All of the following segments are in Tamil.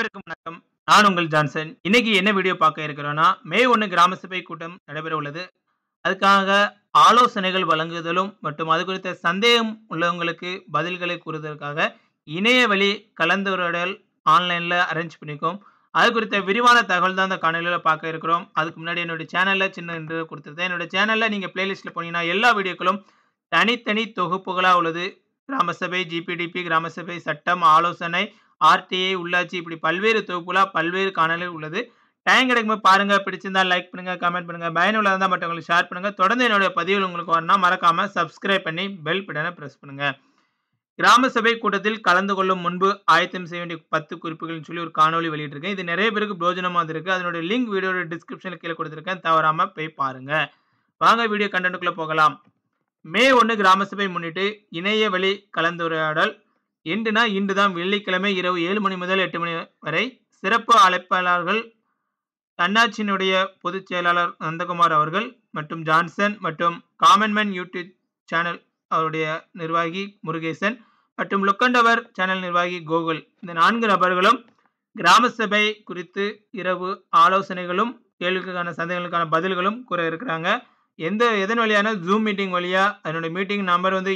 அனைவருக்கும் வணக்கம். நான் உங்கள் ஜான்சன். இன்னைக்கு என்ன வீடியோ பார்க்க இருக்கிறோம்னா, மே 1 கிராம சபை கூட்டம் நடைபெற உள்ளது. அதுக்காக ஆலோசனைகள் வழங்குதலும் மற்றும் அது குறித்த சந்தேகம் உள்ளவங்களுக்கு பதில்களை கூறுவதற்காக இணைய வழி கலந்துரையாடல் ஆன்லைன்ல அரேஞ்ச் பண்ணியிருக்கோம். அது குறித்த விரிவான தகவல் தான் இந்த காணொளியில பார்க்க இருக்கிறோம். அதுக்கு முன்னாடி என்னுடைய சேனல்ல சின்ன இன்ட்ரோ குடுத்துருந்தேன். என்னோட சேனல்ல நீங்க பிளேலிஸ்ட்ல போனீங்கன்னா எல்லா வீடியோக்களும் தனித்தனி தொகுப்புகளா உள்ளது. கிராம சபை, ஜிபிடிபி, கிராம சபை, சட்டம், ஆலோசனை, ஆர்டிஐ, உள்ளாட்சி இப்படி பல்வேறு தொகுப்புகளா பல்வேறு காணொளிகள் உள்ளது. டைம் கிடைக்கும்போது பாருங்க. பிடிச்சிருந்தா லைக் பண்ணுங்க, கமெண்ட் பண்ணுங்க. பயனுள்ளதா இருந்தா மற்றவங்களுக்கு ஷேர் பண்ணுங்க. தொடர்ந்து என்னுடைய பதிவுகள் உங்களுக்கு வரணும்னா மறக்காம சப்ஸ்கிரைப் பண்ணி பெல் பட்டன பிரஸ் பண்ணுங்க. கிராம சபை கூட்டத்தில் கலந்து கொள்ளும் முன்பு ஆயத்தம் செய்ய வேண்டிய 10 குறிப்புகள்னு சொல்லி ஒரு காணொளி வெளியிட்டிருக்கேன். இது நிறைய பேருக்கு பிரயோஜனமா இருக்கு. அதனுடைய லிங்க் வீடியோட டிஸ்கிரிப்ஷன்ல கீழ குடுத்திருக்கேன். தவறாம போய் பாருங்க. வாங்க வீடியோ கன்டென்ட்க்குள்ள போகலாம். மே 1 கிராம சபை முன்னிட்டு இணைய வழி கலந்துரையாடல் என்றுனா இன்று தான் வெள்ளிக்கிழமை இரவு 7 மணி முதல் 8 மணி வரை சிறப்பு அழைப்பாளர்கள் தன்னாட்சியினுடைய பொதுச் செயலாளர் நந்தகுமார் அவர்கள் மற்றும் ஜான்சன் மற்றும் காமன்மேன் யூடியூப் சேனல் அவருடைய நிர்வாகி முருகேசன் மற்றும் லுக்கண்டவர் சேனல் நிர்வாகி கோகுல் இந்த 4 நபர்களும் கிராம சபை குறித்து இரவு ஆலோசனைகளும் கேள்விகளுக்கான சந்தேகங்களுக்கான பதில்களும் கூற இருக்கிறாங்க. எந்த எதன் வழியான ஜூம் மீட்டிங் வழியா அதனுடைய மீட்டிங் நம்பர் வந்து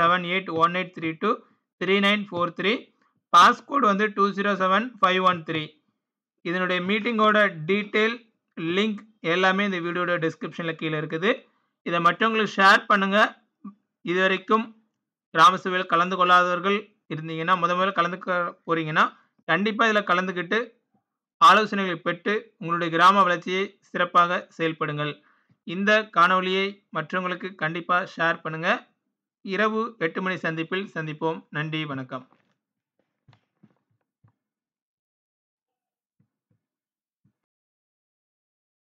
8781823943 பாஸ்கோட் வந்து 207513 இதனுடைய மீட்டிங்கோட டீட்டெயில் லிங்க் எல்லாமே இந்த வீடியோட டிஸ்கிரிப்ஷன்ல கீழ இருக்குது. இத மற்றவங்களுக்கு ஷேர் பண்ணுங்க. இதுவரைக்கும் கிராம சபையில கலந்து கொள்ளாதவர்கள் இருந்தீங்கன்னா, முத முதல்ல கலந்துக்க போறீங்கன்னா, கண்டிப்பா இதுல கலந்துக்கிட்டு ஆலோசனைகளை பெற்று உங்களுடைய கிராம வளர்ச்சியை சிறப்பாக செயல்படுங்கள். இந்த காணொளியை மற்றவங்களுக்கு கண்டிப்பா ஷேர் பண்ணுங்க. இரவு 8 மணி சந்திப்பில் சந்திப்போம். நன்றி, வணக்கம்.